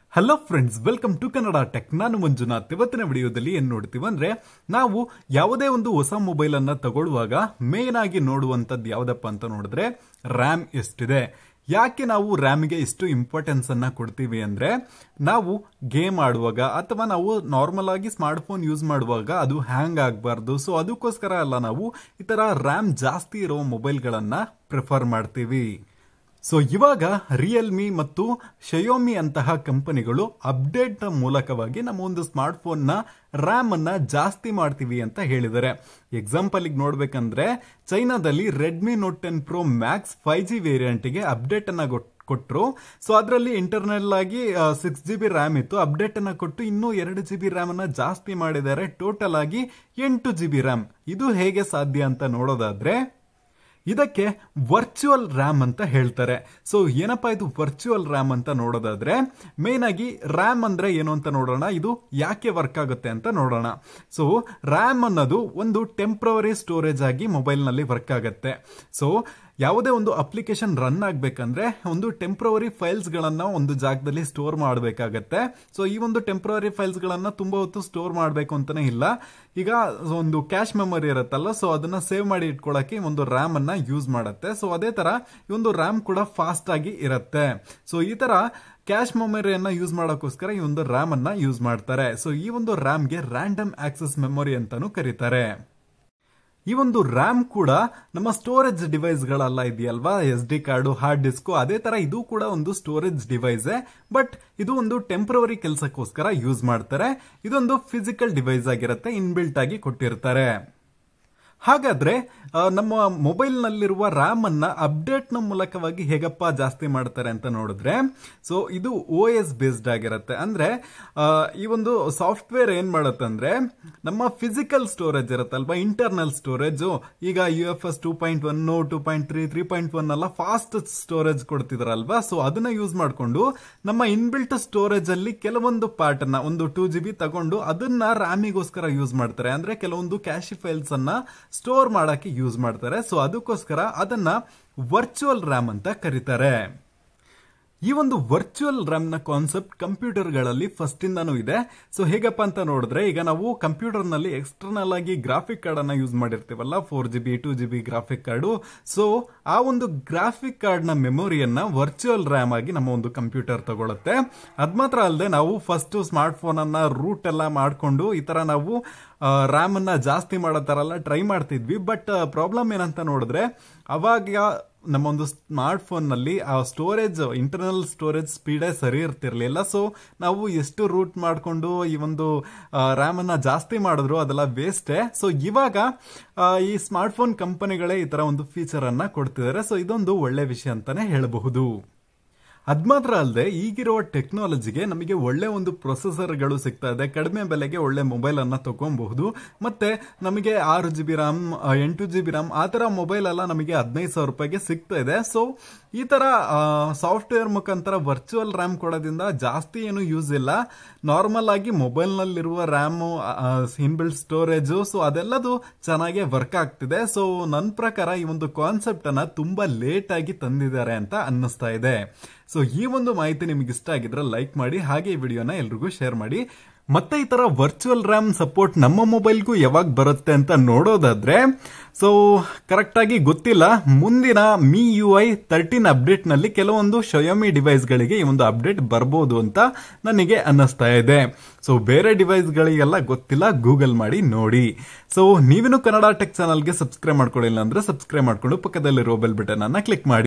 hello friends welcome to Kannada tech ನಾನು ಮಂಜುನಾಥ್ ಇವತ್ತಿನ ವಿಡಿಯೋದಲ್ಲಿ ಏನ್ ನೋಡ್ತೀವಿ ಅಂದ್ರೆ ನಾವು ಯಾವುದೇ ಒಂದು ಹೊಸ ಮೊಬೈಲ್ ಅನ್ನ ತಗೊಳ್ಳುವಾಗ ಮೇನ್ ಆಗಿ ನೋಡುವಂತದ್ದು ಯಾವ್ದಪ್ಪ ಅಂತ ನೋಡಿದ್ರೆ ರ್ಯಾಮ್ ಎಷ್ಟಿದೆ ಯಾಕೆ ನಾವು ರ್ಯಾಮ್ಗೆ ಇಷ್ಟು ಇಂಪಾರ್ಟೆನ್ಸ್ ಅನ್ನ ಕೊಡ್ತೀವಿ ಅಂದ್ರೆ ನಾವು ಗೇಮ್ ಆಡುವಾಗ ಅಥವಾ ನಾವು ನಾರ್ಮಲ್ ಆಗಿ ಸ್ಮಾರ್ಟ್ ಫೋನ್ ಯೂಸ್ ಮಾಡುವಾಗ ಅದು ಹ್ಯಾಂಗ್ ಆಗಬಾರ್ದು ಸೊ ಅದಕ್ಕೋಸ್ಕರ ಎಲ್ಲ ನಾವು ಈ ತರ ರ್ಯಾಮ್ ಜಾಸ್ತಿ ಇರೋ ಮೊಬೈಲ್ಗಳನ್ನ ಪ್ರಿಫರ್ ಮಾಡ್ತೀವಿ ಸೊ ಇವಾಗ ರಿಯಲ್ಮಿ ಮತ್ತು ಶಯೋಮಿ ಅಂತಹ ಕಂಪನಿಗಳು ಅಪ್ಡೇಟ್ ಮೂಲಕವಾಗಿ ನಮ್ಮ ಒಂದು ಸ್ಮಾರ್ಟ್ ಫೋನ್ ನ ರ್ಯಾಮ್ ಅನ್ನ ಜಾಸ್ತಿ ಮಾಡ್ತೀವಿ ಅಂತ ಹೇಳಿದ್ದಾರೆ ಎಕ್ಸಾಂಪಲ್ ಗೆ ನೋಡ್ಬೇಕಂದ್ರೆ ಚೈನಾದಲ್ಲಿ Redmi Note ten Pro Max five G ವೇರಿಯಂಟ್ಗೆ ಅಪ್ಡೇಟ್ ಅನ್ನ ಕೊಟ್ಟರು ಸೊ ಅದರಲ್ಲಿ ಇಂಟರ್ನಲ್ ಆಗಿ ಸಿಕ್ಸ್ ಜಿ ಬಿ ರ್ಯಾಮ್ ಇತ್ತು ಅಪ್ಡೇಟ್ ಅನ್ನ ಕೊಟ್ಟು ಇನ್ನೂ ಎರಡು ಜಿ ಬಿ ರ್ಯಾಮ್ ಅನ್ನ ಜಾಸ್ತಿ ಮಾಡಿದ್ದಾರೆ ಟೋಟಲ್ ಆಗಿ ಎಂಟು ಜಿ ಬಿ ರ್ಯಾಮ್ ಇದು ಹೇಗೆ ಸಾಧ್ಯ ಅಂತ ನೋಡೋದಾದ್ರೆ ಇದಕ್ಕೆ ವರ್ಚುವಲ್ ರ್ಯಾಮ್ ಅಂತ ಹೇಳ್ತಾರೆ ಸೊ ಏನಪ್ಪಾ ಇದು ವರ್ಚುವಲ್ ರ್ಯಾಮ್ ಅಂತ ನೋಡೋದಾದ್ರೆ ಮೇನ್ ಆಗಿ ರ್ಯಾಮ್ ಅಂದ್ರೆ ಏನು ಅಂತ ನೋಡೋಣ ಇದು ಯಾಕೆ ವರ್ಕ್ ಆಗುತ್ತೆ ಅಂತ ನೋಡೋಣ ಸೊ ರ್ಯಾಮ್ ಅನ್ನೋದು ಒಂದು ಟೆಂಪ್ರವರಿ ಸ್ಟೋರೇಜ್ ಆಗಿ ಮೊಬೈಲ್ ನಲ್ಲಿ ವರ್ಕ್ ಆಗುತ್ತೆ ಸೊ ಯಾವುದೇ ಒಂದು ಅಪ್ಲಿಕೇಶನ್ ರನ್ ಆಗ್ಬೇಕಂದ್ರೆ ಒಂದು ಟೆಂಪ್ರವರಿ ಫೈಲ್ಸ್ ಗಳನ್ನ ಒಂದು ಜಾಗದಲ್ಲಿ ಸ್ಟೋರ್ ಮಾಡಬೇಕಾಗತ್ತೆ ಸೊ ಈ ಒಂದು ಟೆಂಪ್ರವರಿ ಫೈಲ್ಸ್ ಗಳನ್ನ ತುಂಬಾ ಹೊತ್ತು ಸ್ಟೋರ್ ಮಾಡಬೇಕು ಅಂತಾನೆ ಇಲ್ಲ ಈಗ ಒಂದು ಕ್ಯಾಶ್ ಮೆಮೊರಿ ಇರುತ್ತಲ್ಲ ಸೊ ಅದನ್ನ ಸೇವ್ ಮಾಡಿ ಇಟ್ಕೊಳ್ಳಕ್ಕೆ ಒಂದು ರ್ಯಾಮ್ ಅನ್ನ ಯೂಸ್ ಮಾಡುತ್ತೆ ಸೊ ಅದೇ ತರ ಈ ಒಂದು ರ್ಯಾಮ್ ಕೂಡ ಫಾಸ್ಟ್ ಆಗಿ ಇರುತ್ತೆ ಸೊ ಈ ತರ ಕ್ಯಾಶ್ ಮೆಮೊರಿಯನ್ನ ಯೂಸ್ ಮಾಡೋಕ್ಕೋಸ್ಕರ ಈ ಒಂದು ರ್ಯಾಮ್ ಅನ್ನ ಯೂಸ್ ಮಾಡ್ತಾರೆ ಸೊ ಈ ಒಂದು ರ್ಯಾಮ್ಗೆ ರ್ಯಾಂಡಮ್ ಆಕ್ಸೆಸ್ ಮೆಮೊರಿ ಅಂತಾನು ಕರೀತಾರೆ ಈ ಒಂದು ರ್ಯಾಮ್ ಕೂಡ ನಮ್ಮ ಸ್ಟೋರೇಜ್ ಡಿವೈಸ್ ಗಳಲ್ಲ ಇದೆಯಲ್ವಾ S D card hard disk ಅದೇ ತರ ಇದು ಕೂಡ ಒಂದು ಸ್ಟೋರೇಜ್ ಡಿವೈಸ್ ಬಟ್ ಇದು ಒಂದು ಟೆಂಪ್ರವರಿ ಕೆಲಸಕ್ಕೋಸ್ಕರ ಯೂಸ್ ಮಾಡ್ತಾರೆ ಇದೊಂದು ಫಿಸಿಕಲ್ ಡಿವೈಸ್ ಆಗಿರುತ್ತೆ ಇನ್ಬಿಲ್ಟ್ ಆಗಿ ಕೊಟ್ಟಿರ್ತಾರೆ ಹಾಗಾದ್ರೆ ನಮ್ಮ ಮೊಬೈಲ್ ನಲ್ಲಿರುವ ರ್ಯಾಮ್ ಅನ್ನ ಅಪ್ಡೇಟ್ ನ ಮೂಲಕವಾಗಿ ಹೇಗಪ್ಪ ಜಾಸ್ತಿ ಮಾಡ್ತಾರೆ ಅಂತ ನೋಡಿದ್ರೆ ಸೊ ಇದು ಓ ಎಸ್ ಬೇಸ್ಡ್ ಆಗಿರುತ್ತೆ ಅಂದ್ರೆ ಈ ಒಂದು ಸಾಫ್ಟ್ವೇರ್ ಏನ್ ಮಾಡುತ್ತಂದ್ರೆ ನಮ್ಮ ಫಿಸಿಕಲ್ ಸ್ಟೋರೇಜ್ ಇರುತ್ತಲ್ವಾ ಇಂಟರ್ನಲ್ ಸ್ಟೋರೇಜ್ ಈಗ U F S two point one two point three three point one ಎಲ್ಲ ಫಾಸ್ಟ್ ಸ್ಟೋರೇಜ್ ಕೊಡ್ತಿದಾರಲ್ವಾ ಸೊ ಅದನ್ನ ಯೂಸ್ ಮಾಡಿಕೊಂಡು ನಮ್ಮ ಇನ್ಬಿಲ್ಟ್ ಸ್ಟೋರೇಜ್ ಅಲ್ಲಿ ಕೆಲವೊಂದು ಪಾರ್ಟ್ ಅನ್ನ ಒಂದು ಟೂ ಜಿ ಬಿ ತಗೊಂಡು ಅದನ್ನ ರ್ಯಾಮಿಗೋಸ್ಕರ ಯೂಸ್ ಮಾಡ್ತಾರೆ ಅಂದ್ರೆ ಕೆಲವೊಂದು ಕ್ಯಾಶಿ ಫೈಲ್ಸ್ ಅನ್ನ ಸ್ಟೋರ್ ಮಾಡಕ್ಕೆ ಯೂಸ್ ಮಾಡ್ತಾರೆ ಸೊ ಅದಕ್ಕೋಸ್ಕರ ಅದನ್ನ ವರ್ಚುವಲ್ ರ್ಯಾಮ್ ಅಂತ ಕರೀತಾರೆ ಈ ಒಂದು ವರ್ಚುವಲ್ ರ್ಯಾಮ್ ನ ಕಾನ್ಸೆಪ್ಟ್ ಕಂಪ್ಯೂಟರ್ ಗಳಲ್ಲಿ ಫಸ್ಟ್ ಇಂದಾನು ಇದೆ ಸೊ ಹೇಗಪ್ಪ ಅಂತ ನೋಡಿದ್ರೆ ಈಗ ನಾವು ಕಂಪ್ಯೂಟರ್ ನಲ್ಲಿ ಎಕ್ಸ್ಟರ್ನಲ್ ಆಗಿ ಗ್ರಾಫಿಕ್ ಕಾರ್ಡ್ ಅನ್ನ ಯೂಸ್ ಮಾಡಿರ್ತೀವಲ್ಲ four G B two G B graphic card so ಆ ಒಂದು ಗ್ರಾಫಿಕ್ ಕಾರ್ಡ್ ನ ಮೆಮೊರಿಯನ್ನ ವರ್ಚುವಲ್ ರ್ಯಾಮ್ ಆಗಿ ನಮ್ಮ ಒಂದು ಕಂಪ್ಯೂಟರ್ ತಗೊಳುತ್ತೆ ಅದ್ ಮಾತ್ರ ಅಲ್ಲದೆ ನಾವು ಫಸ್ಟ್ ಸ್ಮಾರ್ಟ್ ಫೋನ್ ಅನ್ನ ರೂಟ್ ಎಲ್ಲ ಮಾಡ್ಕೊಂಡು ಈ ತರ ನಾವು ರ್ಯಾಮ್ ಅನ್ನ ಜಾಸ್ತಿ ಮಾಡೋ ತರ ಎಲ್ಲ ಟ್ರೈ ಮಾಡ್ತಿದ್ವಿ ಬಟ್ ಪ್ರಾಬ್ಲಮ್ ಏನಂತ ನೋಡಿದ್ರೆ ಅವಾಗ ನಮ್ಮ ಒಂದು ಸ್ಮಾರ್ಟ್ ಫೋನ್ ನಲ್ಲಿ ಆ ಸ್ಟೋರೇಜ್ ಇಂಟರ್ನಲ್ ಸ್ಟೋರೇಜ್ ಸ್ಪೀಡೇ ಸರಿ ಇರ್ತಿರ್ಲಿಲ್ಲ ಸೊ ನಾವು ಎಷ್ಟು ರೂಟ್ ಮಾಡಿಕೊಂಡು ಈ ಒಂದು ರ್ಯಾಮ್ ಅನ್ನ ಜಾಸ್ತಿ ಮಾಡಿದ್ರು ಅದೆಲ್ಲ ವೇಸ್ಟೇ ಸೊ ಇವಾಗ ಈ ಸ್ಮಾರ್ಟ್ ಫೋನ್ ಕಂಪನಿಗಳೇ ಈ ತರ ಒಂದು ಫೀಚರ್ ಅನ್ನ ಕೊಡ್ತಿದ್ದಾರೆ ಸೊ ಇದೊಂದು ಒಳ್ಳೆ ವಿಷಯ ಅಂತಾನೆ ಹೇಳಬಹುದು ಅದ್ ಮಾತ್ರ ಅಲ್ಲದೆ ಈಗಿರುವ ಟೆಕ್ನಾಲಜಿಗೆ ನಮಗೆ ಒಳ್ಳೆ ಒಂದು ಪ್ರೊಸೆಸರ್ಗಳು ಸಿಗ್ತಾ ಇದೆ ಕಡಿಮೆ ಬೆಲೆಗೆ ಒಳ್ಳೆ ಮೊಬೈಲ್ ಅನ್ನ ತಗೊಬಹುದು ಮತ್ತೆ ನಮಗೆ ಆರು ಜಿ ಬಿ ರ್ಯಾಮ್ ಎಂಟು ಜಿ ಬಿ ರ್ಯಾಮ್ ಆ ತರ ಮೊಬೈಲ್ ಎಲ್ಲ ನಮಗೆ ಹದಿನೈದು ಸಾವಿರ ರೂಪಾಯಿಗೆ ಸಿಗ್ತಾ ಇದೆ ಸೊ ಈ ತರ ಸಾಫ್ಟ್ವೇರ್ ಮುಖಾಂತರ ವರ್ಚುವಲ್ ರ್ಯಾಮ್ ಕೊಡೋದ್ರಿಂದ ಜಾಸ್ತಿ ಏನು ಯೂಸ್ ಇಲ್ಲ ನಾರ್ಮಲ್ ಆಗಿ ಮೊಬೈಲ್ ನಲ್ಲಿರುವ ರ್ಯಾಮ್ ಇನ್ಬಿಲ್ಟ್ ಸ್ಟೋರೇಜ್ ಸೊ ಅದೆಲ್ಲದು ಚೆನ್ನಾಗಿ ವರ್ಕ್ ಆಗ್ತಿದೆ ಸೊ ನನ್ನ ಪ್ರಕಾರ ಈ ಒಂದು ಕಾನ್ಸೆಪ್ಟ್ ಅನ್ನ ತುಂಬಾ ಲೇಟ್ ಆಗಿ ತಂದಿದ್ದಾರೆ ಅಂತ ಅನ್ನಿಸ್ತಾ ಇದೆ ಸೊ ಈ ಒಂದು ಮಾಹಿತಿ ನಿಮ್ಗೆ ಇಷ್ಟ ಆಗಿದ್ರೆ ಲೈಕ್ ಮಾಡಿ ಹಾಗೆ ಈ ವಿಡಿಯೋನ ಎಲ್ರಿಗೂ ಶೇರ್ ಮಾಡಿ ಮತ್ತೆ ಈ ತರ ವರ್ಚುವಲ್ ರ್ಯಾಮ್ ಸಪೋರ್ಟ್ ನಮ್ಮ ಮೊಬೈಲ್ಗೂ ಯಾವಾಗ ಬರುತ್ತೆ ಅಂತ ನೋಡೋದಾದ್ರೆ ಸೊ ಕರೆಕ್ಟ್ ಆಗಿ ಗೊತ್ತಿಲ್ಲ ಮುಂದಿನ Mi U I thirteen update ನಲ್ಲಿ ಕೆಲವೊಂದು ಶಯೋಮಿ ಡಿವೈಸ್ ಗಳಿಗೆ ಈ ಒಂದು ಅಪ್ಡೇಟ್ ಬರ್ಬೋದು ಅಂತ ನನಗೆ ಅನ್ನಿಸ್ತಾ ಇದೆ ಸೊ ಬೇರೆ ಡಿವೈಸ್ ಗಳಿಗೆಲ್ಲ ಗೊತ್ತಿಲ್ಲ ಗೂಗಲ್ ಮಾಡಿ ನೋಡಿ ಸೊ ನೀವಿನ್ನು ಕನ್ನಡ ಟೆಕ್ ಚಾನಲ್ಗೆ ಸಬ್ಸ್ಕ್ರೈಬ್ ಮಾಡ್ಕೊಳ್ಳಿಲ್ಲ ಅಂದ್ರೆ ಸಬ್ಸ್ಕ್ರೈಬ್ ಮಾಡ್ಕೊಂಡು ಪಕ್ಕದಲ್ಲಿರೋ ಬೆಲ್ ಬಟನ್ ಅನ್ನ ಕ್ಲಿಕ್ ಮಾಡಿ